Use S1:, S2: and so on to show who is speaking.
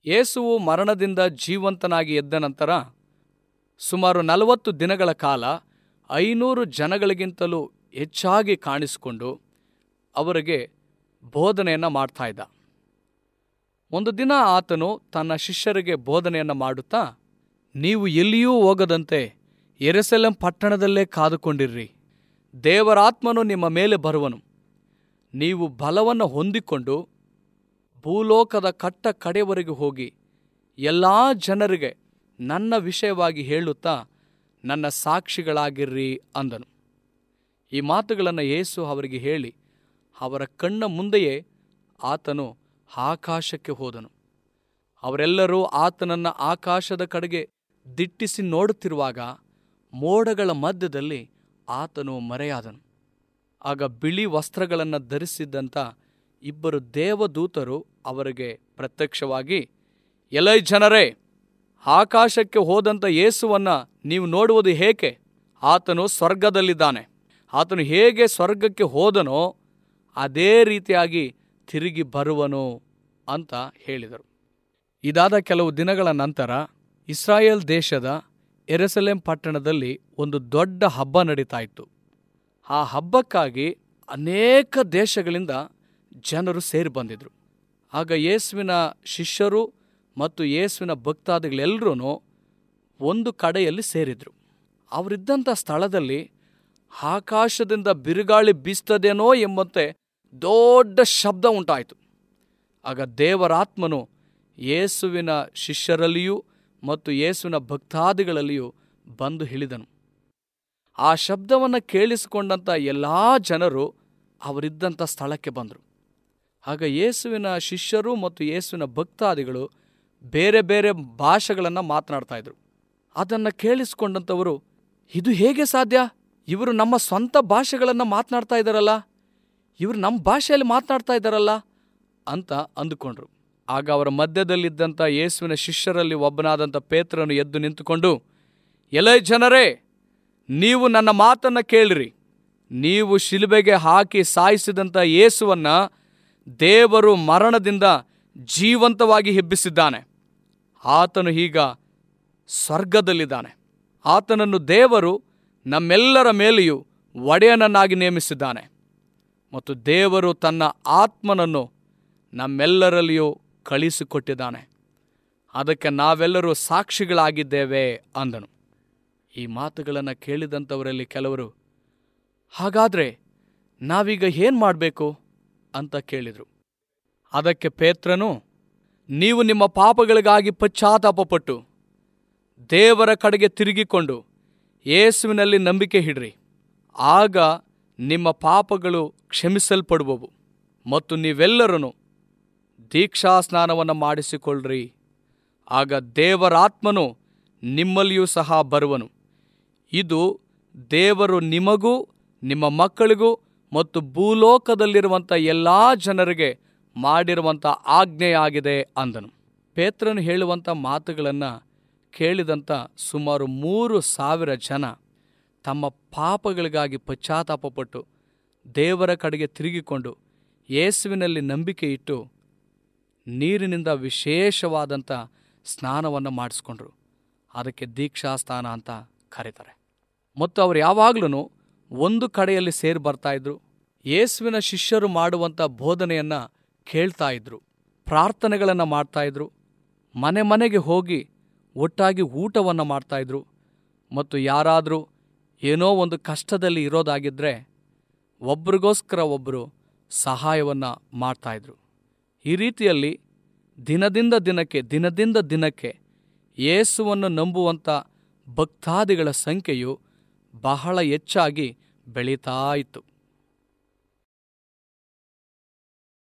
S1: ಯೇಸುವು ಮರಣದಿಂದ ಜೀವಂತನಾಗಿ ಎದ್ದ ನಂತರ ಸುಮಾರು ನಲವತ್ತು ದಿನಗಳ ಕಾಲ ಐನೂರು ಜನಗಳಿಗಿಂತಲೂ ಹೆಚ್ಚಾಗಿ ಕಾಣಿಸಿಕೊಂಡು ಅವರಿಗೆ ಬೋಧನೆಯನ್ನು ಮಾಡ್ತಾ ಇದ್ದ ಒಂದು ದಿನ ಆತನು ತನ್ನ ಶಿಷ್ಯರಿಗೆ ಬೋಧನೆಯನ್ನು ಮಾಡುತ್ತಾ ನೀವು ಎಲ್ಲಿಯೂ ಹೋಗದಂತೆ ಎರೆಸೆಲೆಂ ಪಟ್ಟಣದಲ್ಲೇ ಕಾದುಕೊಂಡಿರ್ರಿ ದೇವರಾತ್ಮನು ನಿಮ್ಮ ಮೇಲೆ ಬರುವನು ನೀವು ಬಲವನ್ನು ಹೊಂದಿಕೊಂಡು ಭೂಲೋಕದ ಕಟ್ಟ ಕಡೆಯವರೆಗೆ ಹೋಗಿ ಎಲ್ಲ ಜನರಿಗೆ ನನ್ನ ವಿಷಯವಾಗಿ ಹೇಳುತ್ತಾ ನನ್ನ ಸಾಕ್ಷಿಗಳಾಗಿರ್ರಿ ಅಂದನು ಈ ಮಾತುಗಳನ್ನು ಯೇಸು ಅವರಿಗೆ ಹೇಳಿ ಅವರ ಕಣ್ಣ ಮುಂದೆಯೇ ಆತನು ಆಕಾಶಕ್ಕೆ ಹೋದನು ಅವರೆಲ್ಲರೂ ಆತನನ್ನು ಆಕಾಶದ ಕಡೆಗೆ ದಿಟ್ಟಿಸಿ ನೋಡುತ್ತಿರುವಾಗ ಮೋಡಗಳ ಮಧ್ಯದಲ್ಲಿ ಆತನು ಮರೆಯಾದನು ಆಗ ಬಿಳಿ ವಸ್ತ್ರಗಳನ್ನು ಧರಿಸಿದ್ದಂಥ ಇಬ್ಬರು ದೇವದೂತರು ಅವರಿಗೆ ಪ್ರತ್ಯಕ್ಷವಾಗಿ ಎಲೈ ಜನರೇ ಆಕಾಶಕ್ಕೆ ಹೋದಂಥ ಯೇಸುವನ್ನ ನೀವು ನೋಡುವುದು ಹೇಗೆ ಆತನು ಸ್ವರ್ಗದಲ್ಲಿದ್ದಾನೆ ಆತನು ಹೇಗೆ ಸ್ವರ್ಗಕ್ಕೆ ಹೋದನೋ ಅದೇ ರೀತಿಯಾಗಿ ತಿರುಗಿ ಬರುವನು ಅಂತ ಹೇಳಿದರು ಇದಾದ ಕೆಲವು ದಿನಗಳ ನಂತರ ಇಸ್ರಾಯೇಲ್ ದೇಶದ ಎರೆಸಲೇಂ ಪಟ್ಟಣದಲ್ಲಿ ಒಂದು ದೊಡ್ಡ ಹಬ್ಬ ನಡೀತಾ ಇತ್ತು ಆ ಹಬ್ಬಕ್ಕಾಗಿ ಅನೇಕ ದೇಶಗಳಿಂದ ಜನರು ಸೇರಿ ಬಂದಿದ್ರು ಆಗ ಯೇಸುವಿನ ಶಿಷ್ಯರು ಮತ್ತು ಯೇಸುವಿನ ಭಕ್ತಾದಿಗಳೆಲ್ಲರೂ ಒಂದು ಕಡೆಯಲ್ಲಿ ಸೇರಿದ್ರು ಅವರಿದ್ದಂಥ ಸ್ಥಳದಲ್ಲಿ ಆಕಾಶದಿಂದ ಬಿರುಗಾಳಿ ಬೀಸ್ತದೇನೋ ಎಂಬಂತೆ ದೊಡ್ಡ ಶಬ್ದ ಉಂಟಾಯಿತು ಆಗ ದೇವರಾತ್ಮನು ಯೇಸುವಿನ ಶಿಷ್ಯರಲ್ಲಿಯೂ ಮತ್ತು ಯೇಸುವಿನ ಭಕ್ತಾದಿಗಳಲ್ಲಿಯೂ ಬಂದು ಹಿಳಿದನು ಆ ಶಬ್ದವನ್ನು ಕೇಳಿಸಿಕೊಂಡಂಥ ಎಲ್ಲ ಜನರು ಅವರಿದ್ದಂಥ ಸ್ಥಳಕ್ಕೆ ಬಂದರು ಆಗ ಯೇಸುವಿನ ಶಿಷ್ಯರು ಮತ್ತು ಯೇಸುವಿನ ಭಕ್ತಾದಿಗಳು ಬೇರೆ ಬೇರೆ ಭಾಷೆಗಳನ್ನು ಮಾತನಾಡ್ತಾ ಇದ್ರು ಅದನ್ನು ಕೇಳಿಸಿಕೊಂಡಂಥವರು ಇದು ಹೇಗೆ ಸಾಧ್ಯ ಇವರು ನಮ್ಮ ಸ್ವಂತ ಭಾಷೆಗಳನ್ನು ಮಾತನಾಡ್ತಾ ಇದ್ದಾರಲ್ಲ ಇವರು ನಮ್ಮ ಭಾಷೆಯಲ್ಲಿ ಮಾತನಾಡ್ತಾ ಇದ್ದಾರಲ್ಲ ಅಂತ ಅಂದುಕೊಂಡ್ರು ಆಗ ಅವರ ಮಧ್ಯದಲ್ಲಿದ್ದಂಥ ಯೇಸುವಿನ ಶಿಷ್ಯರಲ್ಲಿ ಒಬ್ಬನಾದಂಥ ಪೇತ್ರನು ಎದ್ದು ನಿಂತುಕೊಂಡು ಎಲೈ ಜನರೇ ನೀವು ನನ್ನ ಮಾತನ್ನು ಕೇಳಿರಿ ನೀವು ಶಿಲುಬೆಗೆ ಹಾಕಿ ಸಾಯಿಸಿದಂಥ ಯೇಸುವನ್ನ ದೇವರು ಮರಣದಿಂದ ಜೀವಂತವಾಗಿ ಹೆಬ್ಬಿಸಿದ್ದಾನೆ ಆತನು ಈಗ ಸ್ವರ್ಗದಲ್ಲಿದ್ದಾನೆ ಆತನನ್ನು ದೇವರು ನಮ್ಮೆಲ್ಲರ ಮೇಲೆಯೂ ಒಡೆಯನನ್ನಾಗಿ ನೇಮಿಸಿದ್ದಾನೆ ಮತ್ತು ದೇವರು ತನ್ನ ಆತ್ಮನನ್ನು ನಮ್ಮೆಲ್ಲರಲ್ಲಿಯೂ ಕಳಿಸಿಕೊಟ್ಟಿದ್ದಾನೆ ಅದಕ್ಕೆ ನಾವೆಲ್ಲರೂ ಸಾಕ್ಷಿಗಳಾಗಿದ್ದೇವೆ ಅಂದನು ಈ ಮಾತುಗಳನ್ನು ಕೇಳಿದಂಥವರಲ್ಲಿ ಕೆಲವರು ಹಾಗಾದರೆ ನಾವೀಗ ಏನು ಮಾಡಬೇಕು ಅಂತ ಕೇಳಿದರು ಅದಕ್ಕೆ ಪೇತ್ರನು ನೀವು ನಿಮ್ಮ ಪಾಪಗಳಿಗಾಗಿ ಪಶ್ಚಾತ್ತಾಪಪಟ್ಟು ದೇವರ ಕಡೆಗೆ ತಿರುಗಿಕೊಂಡು ಯೇಸುವಿನಲ್ಲಿ ನಂಬಿಕೆ ಹಿಡ್ರಿ ಆಗ ನಿಮ್ಮ ಪಾಪಗಳು ಕ್ಷಮಿಸಲ್ಪಡುವವು ಮತ್ತು ನೀವೆಲ್ಲರೂ ದೀಕ್ಷಾ ಸ್ನಾನವನ್ನು ಮಾಡಿಸಿಕೊಳ್ಳ್ರಿ ಆಗ ದೇವರಾತ್ಮನು ನಿಮ್ಮಲ್ಲಿಯೂ ಸಹ ಬರುವನು ಇದು ದೇವರು ನಿಮಗೂ ನಿಮ್ಮ ಮಕ್ಕಳಿಗೂ ಮತ್ತು ಭೂಲೋಕದಲ್ಲಿರುವಂಥ ಎಲ್ಲ ಜನರಿಗೆ ಮಾಡಿರುವಂಥ ಆಜ್ಞೆಯಾಗಿದೆ ಅಂದನು ಪೇತ್ರನು ಹೇಳುವಂಥ ಮಾತುಗಳನ್ನು ಕೇಳಿದಂಥ ಸುಮಾರು ಮೂರು ಸಾವಿರ ಜನ ತಮ್ಮ ಪಾಪಗಳಿಗಾಗಿ ಪಶ್ಚಾತ್ತಾಪಪಟ್ಟು ದೇವರ ಕಡೆಗೆ ತಿರುಗಿಕೊಂಡು ಯೇಸುವಿನಲ್ಲಿ ನಂಬಿಕೆ ಇಟ್ಟು ನೀರಿನಿಂದ ವಿಶೇಷವಾದಂಥ ಸ್ನಾನವನ್ನು ಮಾಡಿಸ್ಕೊಂಡ್ರು ಅದಕ್ಕೆ ದೀಕ್ಷಾ ಸ್ನಾನ ಅಂತ ಕರೀತಾರೆ ಮತ್ತು ಅವರು ಯಾವಾಗಲೂ ಒಂದು ಕಡೆಯಲ್ಲಿ ಸೇರಿ ಬರ್ತಾ ಇದ್ರು ಯೇಸುವಿನ ಶಿಷ್ಯರು ಮಾಡುವಂಥ ಬೋಧನೆಯನ್ನು ಕೇಳ್ತಾ ಇದ್ರು ಪ್ರಾರ್ಥನೆಗಳನ್ನು ಮಾಡ್ತಾ ಇದ್ರು ಮನೆ ಮನೆಗೆ ಹೋಗಿ ಒಟ್ಟಾಗಿ ಊಟವನ್ನು ಮಾಡ್ತಾ ಇದ್ರು ಮತ್ತು ಯಾರಾದರೂ ಏನೋ ಒಂದು ಕಷ್ಟದಲ್ಲಿ ಇರೋದಾಗಿದ್ದರೆ ಒಬ್ರಿಗೋಸ್ಕರ ಒಬ್ಬರು ಸಹಾಯವನ್ನು ಮಾಡ್ತಾಯಿದ್ರು ಈ ರೀತಿಯಲ್ಲಿ ದಿನದಿಂದ ದಿನಕ್ಕೆ ದಿನದಿಂದ ದಿನಕ್ಕೆ ಯೇಸುವನ್ನು ನಂಬುವಂಥ ಭಕ್ತಾದಿಗಳ ಸಂಖ್ಯೆಯು ಬಹಳ ಹೆಚ್ಚಾಗಿ ಬೆಳೀತಾ ಇತ್ತು